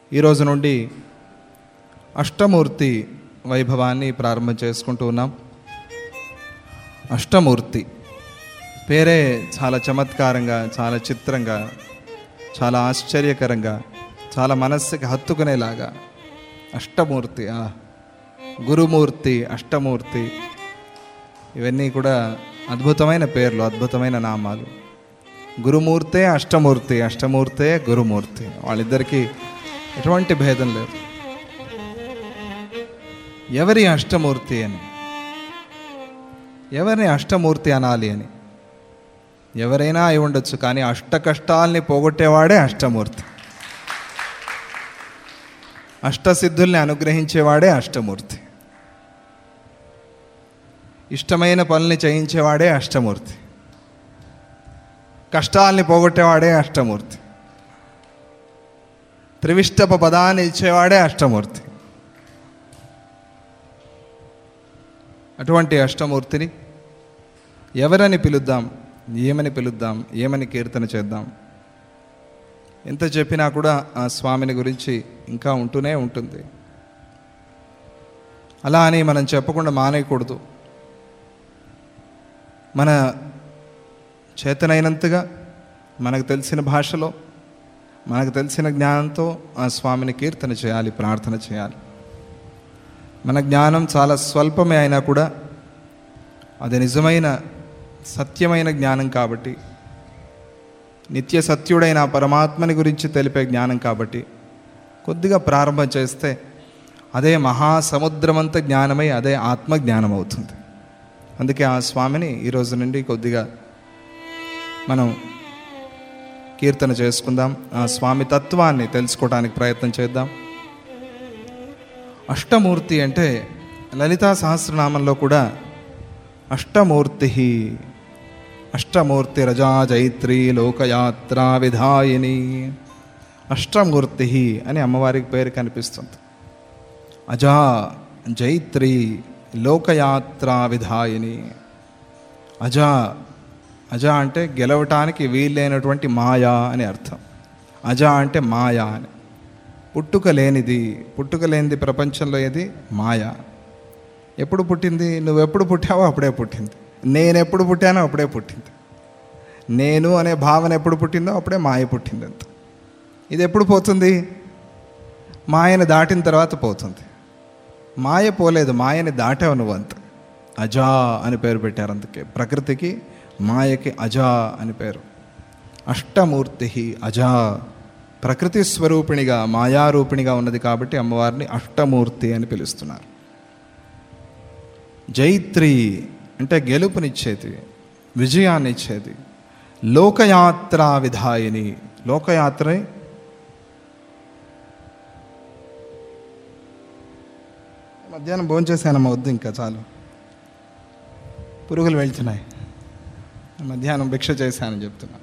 ఈరోజు నుండి అష్టమూర్తి వైభవాన్ని ప్రారంభం చేసుకుంటూ ఉన్నాం అష్టమూర్తి పేరే చాలా చమత్కారంగా చాలా చిత్రంగా చాలా ఆశ్చర్యకరంగా చాలా మనస్సుకి హత్తుకునేలాగా అష్టమూర్తి ఆ గురుమూర్తి అష్టమూర్తి ఇవన్నీ కూడా అద్భుతమైన పేర్లు అద్భుతమైన నామాలు గురుమూర్తే అష్టమూర్తి అష్టమూర్తే గురుమూర్తి వాళ్ళిద్దరికీ ఎటువంటి భేదం లేదు ఎవరి అష్టమూర్తి అని ఎవరిని అష్టమూర్తి అనాలి అని ఎవరైనా అయి ఉండొచ్చు కానీ అష్ట కష్టాల్ని పోగొట్టేవాడే అష్టమూర్తి అష్టసిద్ధుల్ని అనుగ్రహించేవాడే అష్టమూర్తి ఇష్టమైన పనుల్ని చేయించేవాడే అష్టమూర్తి కష్టాల్ని పోగొట్టేవాడే అష్టమూర్తి త్రివిష్టప పదాన్ని ఇచ్చేవాడే అష్టమూర్తి అటువంటి అష్టమూర్తిని ఎవరని పిలుద్దాం ఏమని పిలుద్దాం ఏమని కీర్తన చేద్దాం ఎంత చెప్పినా కూడా ఆ స్వామిని గురించి ఇంకా ఉంటూనే ఉంటుంది అలా అని మనం చెప్పకుండా మానేయకూడదు మన చేతనైనంతగా మనకు తెలిసిన భాషలో మనకు తెలిసిన జ్ఞానంతో ఆ స్వామిని కీర్తన చేయాలి ప్రార్థన చేయాలి మన జ్ఞానం చాలా స్వల్పమే అయినా కూడా అది నిజమైన సత్యమైన జ్ఞానం కాబట్టి నిత్య సత్యుడైన ఆ పరమాత్మని గురించి తెలిపే జ్ఞానం కాబట్టి కొద్దిగా ప్రారంభం చేస్తే అదే మహాసముద్రమంత జ్ఞానమై అదే ఆత్మ జ్ఞానం అవుతుంది అందుకే ఆ స్వామిని ఈరోజు నుండి కొద్దిగా మనం కీర్తన చేసుకుందాం ఆ స్వామి తత్వాన్ని తెలుసుకోవడానికి ప్రయత్నం చేద్దాం అష్టమూర్తి అంటే లలితా సహస్రనామంలో కూడా అష్టమూర్తి అష్టమూర్తి రజా జైత్రి లోకయాత్రా విధాయిని అష్టమూర్తి అని అమ్మవారికి పేరు కనిపిస్తుంది అజా జైత్రి లోకయాత్రా విధాయిని అజా అజా అంటే గెలవటానికి వీలైనటువంటి మాయా అని అర్థం అజా అంటే మాయా అని పుట్టుక లేనిది పుట్టుక లేనిది ప్రపంచంలో ఏది మాయ ఎప్పుడు పుట్టింది నువ్వు ఎప్పుడు పుట్టావో అప్పుడే పుట్టింది నేను ఎప్పుడు పుట్టానో అప్పుడే పుట్టింది నేను అనే భావన ఎప్పుడు పుట్టిందో అప్పుడే మాయ పుట్టింది అంత ఇది ఎప్పుడు పోతుంది మాయని దాటిన తర్వాత పోతుంది మాయ పోలేదు మాయని దాటావు నువ్వు అంత అజా అని పేరు పెట్టారు అందుకే ప్రకృతికి మాయకి అజా అని పేరు అష్టమూర్తి అజా ప్రకృతి స్వరూపిణిగా మాయారూపిణిగా ఉన్నది కాబట్టి అమ్మవారిని అష్టమూర్తి అని పిలుస్తున్నారు జైత్రి అంటే గెలుపునిచ్చేది విజయాన్ని ఇచ్చేది లోకయాత్ర విధాయిని లోకయాత్ర మధ్యాహ్నం భోంచేసానమ్మా వద్దు ఇంకా చాలు పురుగులు వెళ్తున్నాయి మధ్యాహ్నం భిక్ష చేశానని చెప్తున్నాను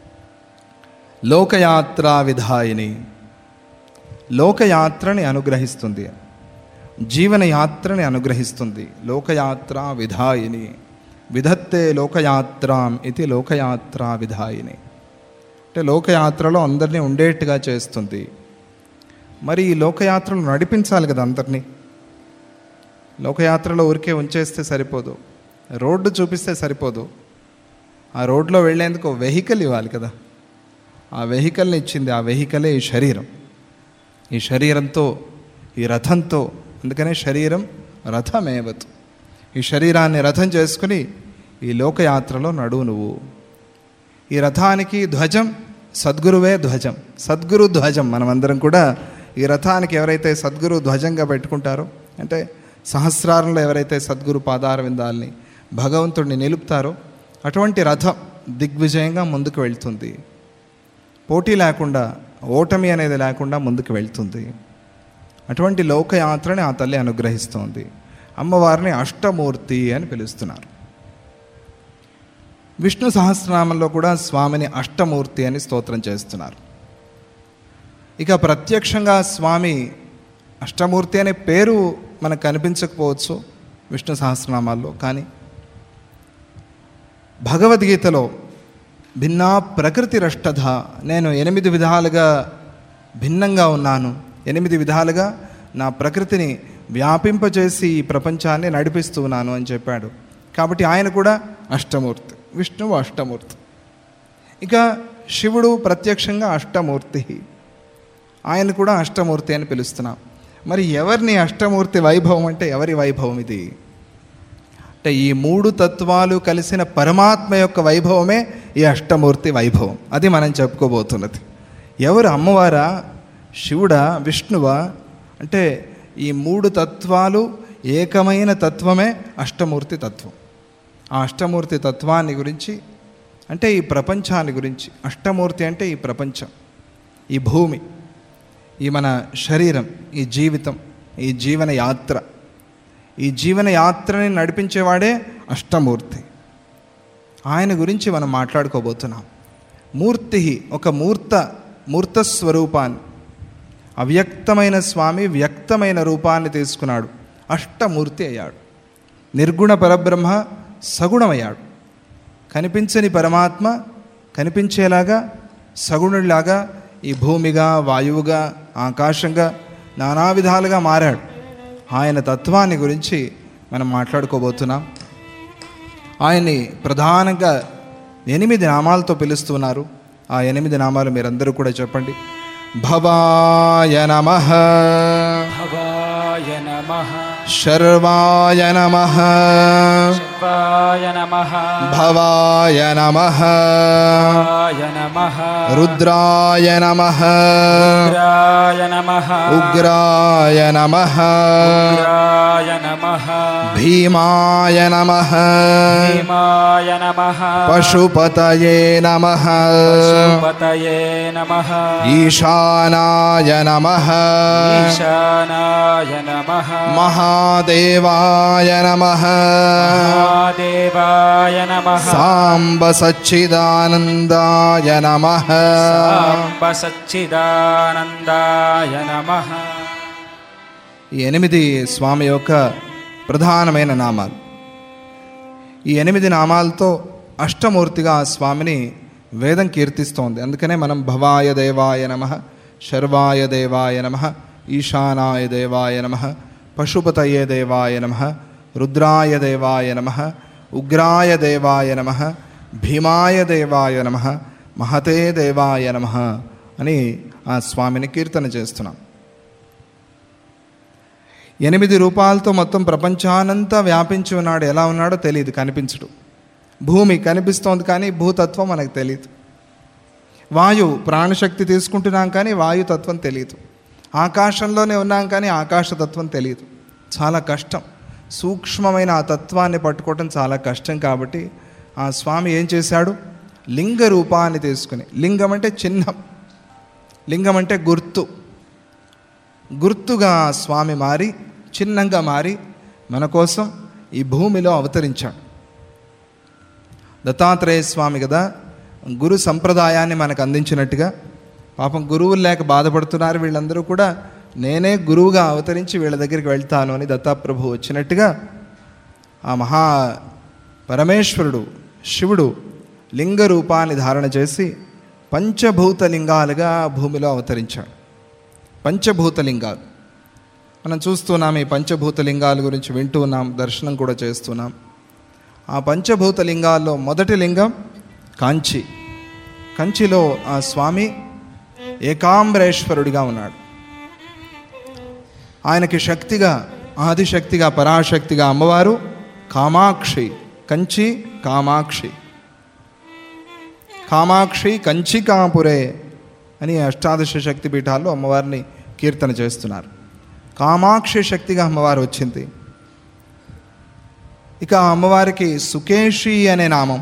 లోకయాత్ర విధాయిని లోకయాత్రని అనుగ్రహిస్తుంది జీవన యాత్రని అనుగ్రహిస్తుంది లోకయాత్ర విధాయిని విధత్తే లోకయాత్రాం ఇది లోకయాత్ర విధాయిని అంటే లోకయాత్రలో అందరినీ ఉండేట్టుగా చేస్తుంది మరి ఈ లోకయాత్రలు నడిపించాలి కదా అందరినీ లోకయాత్రలో ఊరికే ఉంచేస్తే సరిపోదు రోడ్డు చూపిస్తే సరిపోదు ఆ రోడ్లో వెళ్ళేందుకు వెహికల్ ఇవ్వాలి కదా ఆ వెహికల్ని ఇచ్చింది ఆ వెహికలే ఈ శరీరం ఈ శరీరంతో ఈ రథంతో అందుకనే శరీరం రథమేవతు ఈ శరీరాన్ని రథం చేసుకుని ఈ లోకయాత్రలో నడువు నువ్వు ఈ రథానికి ధ్వజం సద్గురువే ధ్వజం సద్గురు ధ్వజం మనమందరం కూడా ఈ రథానికి ఎవరైతే సద్గురు ధ్వజంగా పెట్టుకుంటారో అంటే సహస్రారంలో ఎవరైతే సద్గురు పాదార విందాల్ని భగవంతుడిని నిలుపుతారో అటువంటి రథం దిగ్విజయంగా ముందుకు వెళ్తుంది పోటీ లేకుండా ఓటమి అనేది లేకుండా ముందుకు వెళ్తుంది అటువంటి లోకయాత్రని ఆ తల్లి అనుగ్రహిస్తోంది అమ్మవారిని అష్టమూర్తి అని పిలుస్తున్నారు విష్ణు సహస్రనామంలో కూడా స్వామిని అష్టమూర్తి అని స్తోత్రం చేస్తున్నారు ఇక ప్రత్యక్షంగా స్వామి అష్టమూర్తి అనే పేరు మనకు కనిపించకపోవచ్చు విష్ణు సహస్రనామాల్లో కానీ భగవద్గీతలో భిన్నా ప్రకృతి రష్టధ నేను ఎనిమిది విధాలుగా భిన్నంగా ఉన్నాను ఎనిమిది విధాలుగా నా ప్రకృతిని వ్యాపింపచేసి ఈ ప్రపంచాన్ని నడిపిస్తున్నాను అని చెప్పాడు కాబట్టి ఆయన కూడా అష్టమూర్తి విష్ణువు అష్టమూర్తి ఇక శివుడు ప్రత్యక్షంగా అష్టమూర్తి ఆయన కూడా అష్టమూర్తి అని పిలుస్తున్నాం మరి ఎవరిని అష్టమూర్తి వైభవం అంటే ఎవరి వైభవం ఇది అంటే ఈ మూడు తత్వాలు కలిసిన పరమాత్మ యొక్క వైభవమే ఈ అష్టమూర్తి వైభవం అది మనం చెప్పుకోబోతున్నది ఎవరు అమ్మవారా శివుడా విష్ణువా అంటే ఈ మూడు తత్వాలు ఏకమైన తత్వమే అష్టమూర్తి తత్వం ఆ అష్టమూర్తి తత్వాన్ని గురించి అంటే ఈ ప్రపంచాన్ని గురించి అష్టమూర్తి అంటే ఈ ప్రపంచం ఈ భూమి ఈ మన శరీరం ఈ జీవితం ఈ జీవన యాత్ర ఈ జీవన యాత్రని నడిపించేవాడే అష్టమూర్తి ఆయన గురించి మనం మాట్లాడుకోబోతున్నాం మూర్తి ఒక మూర్త మూర్త స్వరూపాన్ని అవ్యక్తమైన స్వామి వ్యక్తమైన రూపాన్ని తీసుకున్నాడు అష్టమూర్తి అయ్యాడు నిర్గుణ పరబ్రహ్మ సగుణమయ్యాడు కనిపించని పరమాత్మ కనిపించేలాగా సగుణుడిలాగా ఈ భూమిగా వాయువుగా ఆకాశంగా నానా విధాలుగా మారాడు ఆయన తత్వాన్ని గురించి మనం మాట్లాడుకోబోతున్నాం ఆయన్ని ప్రధానంగా ఎనిమిది నామాలతో పిలుస్తున్నారు ఆ ఎనిమిది నామాలు మీరందరూ కూడా చెప్పండి భవాయ నమ భవాయ నమ శర్వాయ నమ శివాయ నమ భవాయ నమ శివాయ నమ రుద్రాయ నమ రుద్రాయ నమ ఉగ్రాయ నమ ఉగ్రాయ నమ భీమాయ నమ భీమాయ నమ పశుపతయే నమ పశుపతయే నమ ఈశానాయ నమ ఈశానాయ నమ మహాదేవాయ నమ మహాదేవాయ నమ సాంబ సచ్చిదానందాయ నమ సాంబ సచ్చిదానందాయ నమ ఈ ఎనిమిది స్వామి యొక్క ప్రధానమైన నామాలు ఈ ఎనిమిది నామాలతో అష్టమూర్తిగా ఆ స్వామిని వేదం కీర్తిస్తోంది అందుకనే మనం భవాయ దేవాయ నమ శర్వాయ దేవాయ నమ ఈశానాయ దేవాయ నమ పశుపతయే దేవాయ నమ రుద్రాయ దేవాయ నమ ఉగ్రాయ దేవాయ నమ భీమాయ దేవాయ నమ మహతే దేవాయ నమ అని ఆ స్వామిని కీర్తన చేస్తున్నాం ఎనిమిది రూపాలతో మొత్తం ప్రపంచానంతా వ్యాపించి ఉన్నాడు ఎలా ఉన్నాడో తెలియదు కనిపించడు భూమి కనిపిస్తోంది కానీ భూతత్వం మనకు తెలియదు వాయు ప్రాణశక్తి తీసుకుంటున్నాం కానీ వాయుతత్వం తెలియదు ఆకాశంలోనే ఉన్నాం కానీ ఆకాశతత్వం తెలియదు చాలా కష్టం సూక్ష్మమైన ఆ తత్వాన్ని పట్టుకోవటం చాలా కష్టం కాబట్టి ఆ స్వామి ఏం చేశాడు లింగ రూపాన్ని తీసుకుని లింగం అంటే చిహ్నం లింగం అంటే గుర్తు గుర్తుగా ఆ స్వామి మారి చిన్నంగా మారి మన కోసం ఈ భూమిలో అవతరించాడు దత్తాత్రేయ స్వామి కదా గురు సంప్రదాయాన్ని మనకు అందించినట్టుగా పాపం గురువులు లేక బాధపడుతున్నారు వీళ్ళందరూ కూడా నేనే గురువుగా అవతరించి వీళ్ళ దగ్గరికి వెళ్తాను అని దత్తాప్రభు వచ్చినట్టుగా ఆ మహా పరమేశ్వరుడు శివుడు లింగ రూపాన్ని ధారణ చేసి పంచభూత లింగాలుగా భూమిలో అవతరించాడు పంచభూత లింగాలు మనం చూస్తున్నాం ఈ పంచభూత లింగాల గురించి వింటూ ఉన్నాం దర్శనం కూడా చేస్తున్నాం ఆ పంచభూత లింగాల్లో మొదటి లింగం కాంచి కంచిలో ఆ స్వామి ఏకాంబరేశ్వరుడిగా ఉన్నాడు ఆయనకి శక్తిగా ఆదిశక్తిగా పరాశక్తిగా అమ్మవారు కామాక్షి కంచి కామాక్షి కామాక్షి కంచికాపురే అని అష్టాదశ శక్తి పీఠాల్లో అమ్మవారిని కీర్తన చేస్తున్నారు కామాక్షి శక్తిగా అమ్మవారు వచ్చింది ఇక ఆ అమ్మవారికి సుకేషి అనే నామం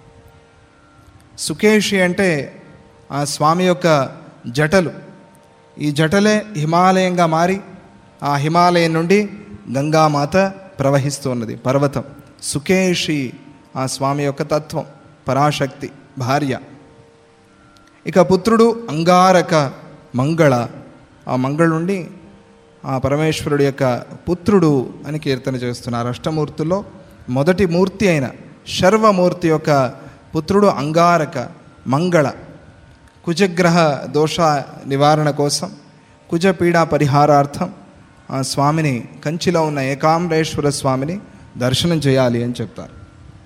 సుకేషి అంటే ఆ స్వామి యొక్క జటలు ఈ జటలే హిమాలయంగా మారి ఆ హిమాలయం నుండి గంగామాత ప్రవహిస్తున్నది పర్వతం సుకేషి ఆ స్వామి యొక్క తత్వం పరాశక్తి భార్య ఇక పుత్రుడు అంగారక మంగళ ఆ మంగళుండి ఆ పరమేశ్వరుడి యొక్క పుత్రుడు అని కీర్తన చేస్తున్నారు అష్టమూర్తుల్లో మొదటి మూర్తి అయిన శర్వమూర్తి యొక్క పుత్రుడు అంగారక మంగళ కుజగ్రహ దోష నివారణ కోసం కుజపీడా పరిహారార్థం ఆ స్వామిని కంచిలో ఉన్న ఏకాంబరేశ్వర స్వామిని దర్శనం చేయాలి అని చెప్తారు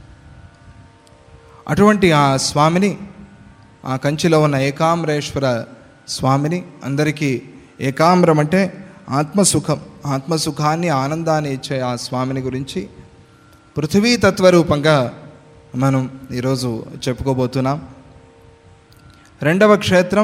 అటువంటి ఆ స్వామిని ఆ కంచిలో ఉన్న ఏకాంబరేశ్వర స్వామిని అందరికీ ఏకాంబరం అంటే ఆత్మసుఖం ఆత్మసుఖాన్ని ఆనందాన్ని ఇచ్చే ఆ స్వామిని గురించి పృథివీ తత్వరూపంగా మనం ఈరోజు చెప్పుకోబోతున్నాం రెండవ క్షేత్రం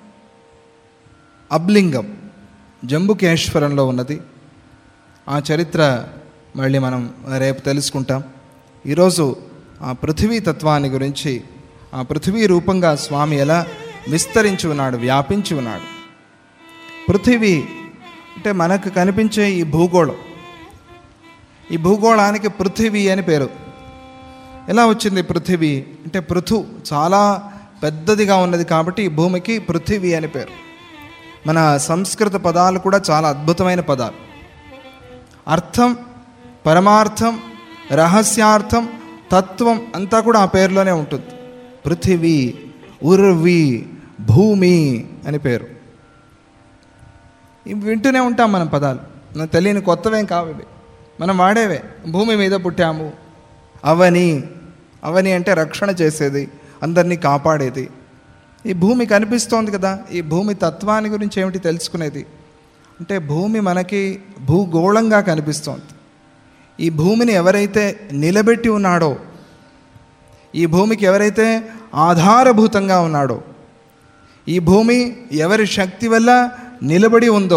అబ్లింగం జంబుకేశ్వరంలో ఉన్నది ఆ చరిత్ర మళ్ళీ మనం రేపు తెలుసుకుంటాం ఈరోజు ఆ పృథివీ తత్వాన్ని గురించి ఆ పృథివీ రూపంగా స్వామి ఎలా విస్తరించి ఉన్నాడు వ్యాపించి ఉన్నాడు పృథివీ అంటే మనకు కనిపించే ఈ భూగోళం ఈ భూగోళానికి పృథివీ అని పేరు ఎలా వచ్చింది పృథివీ అంటే పృథు చాలా పెద్దదిగా ఉన్నది కాబట్టి ఈ భూమికి పృథివీ అని పేరు మన సంస్కృత పదాలు కూడా చాలా అద్భుతమైన పదాలు అర్థం పరమార్థం రహస్యార్థం తత్వం అంతా కూడా ఆ పేరులోనే ఉంటుంది పృథివీ ఉర్వి భూమి అని పేరు ఇవి వింటూనే ఉంటాం మనం పదాలు మనకు తెలియని కొత్తవేం కావు ఇవి మనం వాడేవే భూమి మీద పుట్టాము అవని అవని అంటే రక్షణ చేసేది అందరినీ కాపాడేది ఈ భూమి కనిపిస్తోంది కదా ఈ భూమి తత్వాన్ని గురించి ఏమిటి తెలుసుకునేది అంటే భూమి మనకి భూగోళంగా కనిపిస్తోంది ఈ భూమిని ఎవరైతే నిలబెట్టి ఉన్నాడో ఈ భూమికి ఎవరైతే ఆధారభూతంగా ఉన్నాడో ఈ భూమి ఎవరి శక్తి వల్ల నిలబడి ఉందో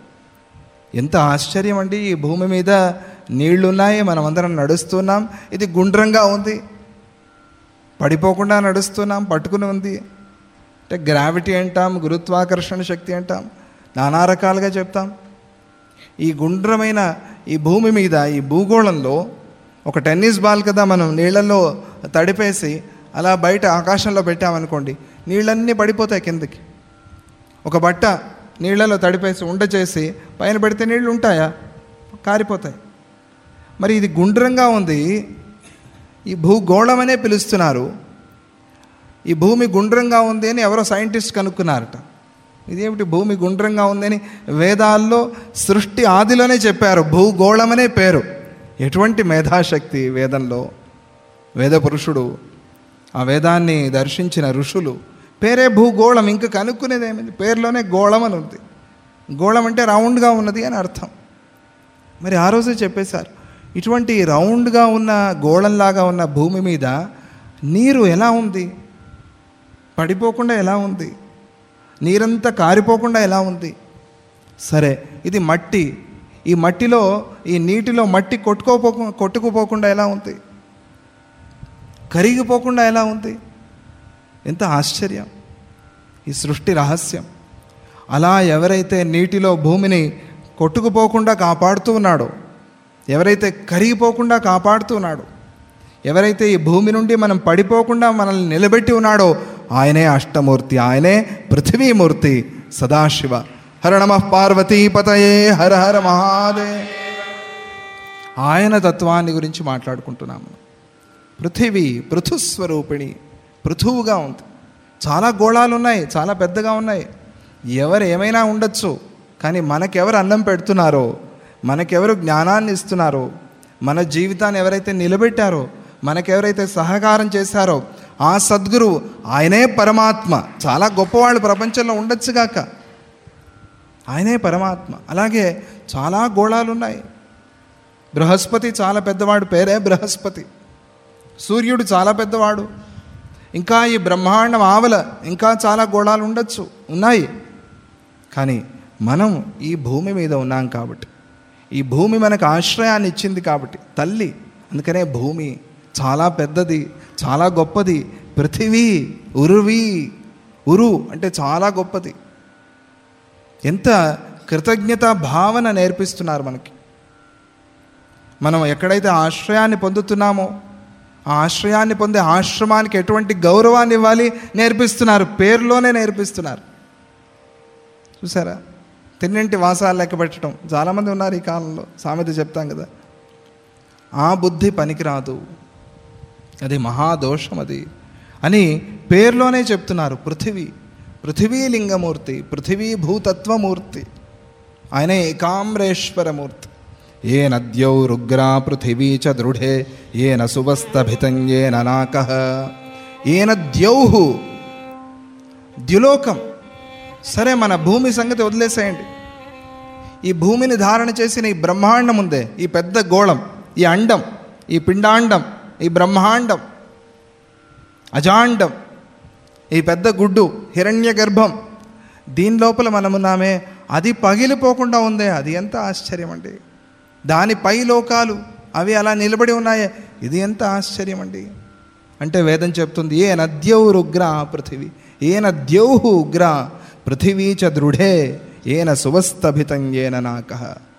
ఎంత ఆశ్చర్యం అండి ఈ భూమి మీద నీళ్లున్నాయి మనం అందరం నడుస్తున్నాం ఇది గుండ్రంగా ఉంది పడిపోకుండా నడుస్తున్నాం పట్టుకుని ఉంది అంటే గ్రావిటీ అంటాం గురుత్వాకర్షణ శక్తి అంటాం నానా రకాలుగా చెప్తాం ఈ గుండ్రమైన ఈ భూమి మీద ఈ భూగోళంలో ఒక టెన్నిస్ బాల్ కదా మనం నీళ్ళల్లో తడిపేసి అలా బయట ఆకాశంలో పెట్టామనుకోండి నీళ్ళన్నీ పడిపోతాయి కిందకి ఒక బట్ట నీళ్ళలో తడిపేసి ఉండ చేసి పైన పెడితే నీళ్ళు ఉంటాయా కారిపోతాయి మరి ఇది గుండ్రంగా ఉంది ఈ భూగోళం అనే పిలుస్తున్నారు ఈ భూమి గుండ్రంగా ఉంది అని ఎవరో సైంటిస్ట్ కనుక్కున్నారట ఇదేమిటి భూమి గుండ్రంగా ఉందని వేదాల్లో సృష్టి ఆదిలోనే చెప్పారు భూగోళం అనే పేరు ఎటువంటి మేధాశక్తి వేదంలో వేద పురుషుడు ఆ వేదాన్ని దర్శించిన ఋషులు పేరే భూగోళం ఇంకా కనుక్కునేది ఏమైంది పేరులోనే గోళం అని ఉంది గోళం అంటే రౌండ్గా ఉన్నది అని అర్థం మరి ఆ రోజే చెప్పేశారు ఇటువంటి రౌండ్గా ఉన్న గోళంలాగా ఉన్న భూమి మీద నీరు ఎలా ఉంది పడిపోకుండా ఎలా ఉంది నీరంతా కారిపోకుండా ఎలా ఉంది సరే ఇది మట్టి ఈ మట్టిలో ఈ నీటిలో మట్టి కొట్టుకోపో కొట్టుకుపోకుండా ఎలా ఉంది కరిగిపోకుండా ఎలా ఉంది ఎంత ఆశ్చర్యం ఈ సృష్టి రహస్యం అలా ఎవరైతే నీటిలో భూమిని కొట్టుకుపోకుండా కాపాడుతూ ఉన్నాడో ఎవరైతే కరిగిపోకుండా కాపాడుతూ ఉన్నాడో ఎవరైతే ఈ భూమి నుండి మనం పడిపోకుండా మనల్ని నిలబెట్టి ఉన్నాడో ఆయనే అష్టమూర్తి ఆయనే పృథివీమూర్తి సదాశివ హర నమ పార్వతీపతయే హర హర మహాదే ఆయన తత్వాన్ని గురించి మాట్లాడుకుంటున్నాము పృథివీ పృథుస్వరూపిణి పృథువుగా ఉంది చాలా గోళాలు ఉన్నాయి చాలా పెద్దగా ఉన్నాయి ఎవరు ఏమైనా ఉండొచ్చు కానీ మనకెవరు అన్నం పెడుతున్నారో మనకెవరు జ్ఞానాన్ని ఇస్తున్నారో మన జీవితాన్ని ఎవరైతే నిలబెట్టారో మనకెవరైతే సహకారం చేశారో ఆ సద్గురువు ఆయనే పరమాత్మ చాలా గొప్పవాళ్ళు ప్రపంచంలో ఉండొచ్చుగాక ఆయనే పరమాత్మ అలాగే చాలా గోళాలు ఉన్నాయి బృహస్పతి చాలా పెద్దవాడు పేరే బృహస్పతి సూర్యుడు చాలా పెద్దవాడు ఇంకా ఈ బ్రహ్మాండం ఆవల ఇంకా చాలా గోళాలు ఉండొచ్చు ఉన్నాయి కానీ మనం ఈ భూమి మీద ఉన్నాం కాబట్టి ఈ భూమి మనకు ఆశ్రయాన్ని ఇచ్చింది కాబట్టి తల్లి అందుకనే భూమి చాలా పెద్దది చాలా గొప్పది పృథివీ ఉరువి ఉరు అంటే చాలా గొప్పది ఎంత కృతజ్ఞత భావన నేర్పిస్తున్నారు మనకి మనం ఎక్కడైతే ఆశ్రయాన్ని పొందుతున్నామో ఆ ఆశ్రయాన్ని పొందే ఆశ్రమానికి ఎటువంటి గౌరవాన్ని ఇవ్వాలి నేర్పిస్తున్నారు పేరులోనే నేర్పిస్తున్నారు చూసారా తిన్నింటి వాసాలు లెక్క పెట్టడం చాలామంది ఉన్నారు ఈ కాలంలో సామెత చెప్తాం కదా ఆ బుద్ధి పనికిరాదు అది మహాదోషం అది అని పేరులోనే చెప్తున్నారు పృథివీ పృథివీలింగమూర్తి పృథివీ భూతత్వమూర్తి ఆయన ఏకామ్రేశ్వరమూర్తి ఏ నద్యౌ రుగ్రా పృథివీ చ దృఢే ఏన సువస్తభితం ఏన నాక ఏన ద్యౌహు ద్యులోకం సరే మన భూమి సంగతి వదిలేసేయండి ఈ భూమిని ధారణ చేసిన ఈ బ్రహ్మాండం ఉందే ఈ పెద్ద గోళం ఈ అండం ఈ పిండాండం ఈ బ్రహ్మాండం అజాండం ఈ పెద్ద గుడ్డు హిరణ్య గర్భం దీని లోపల మనమున్నామే అది పగిలిపోకుండా ఉందే అది ఎంత ఆశ్చర్యం అండి దాని పై లోకాలు అవి అలా నిలబడి ఉన్నాయే ఇది ఎంత ఆశ్చర్యం అండి అంటే వేదం చెప్తుంది ఏ నద్యౌ రుగ్ర పృథివీ ఏ నద్యౌ ఉగ్ర పృథివీ చ దృఢే ఏన సువస్తభితం ఏన నాక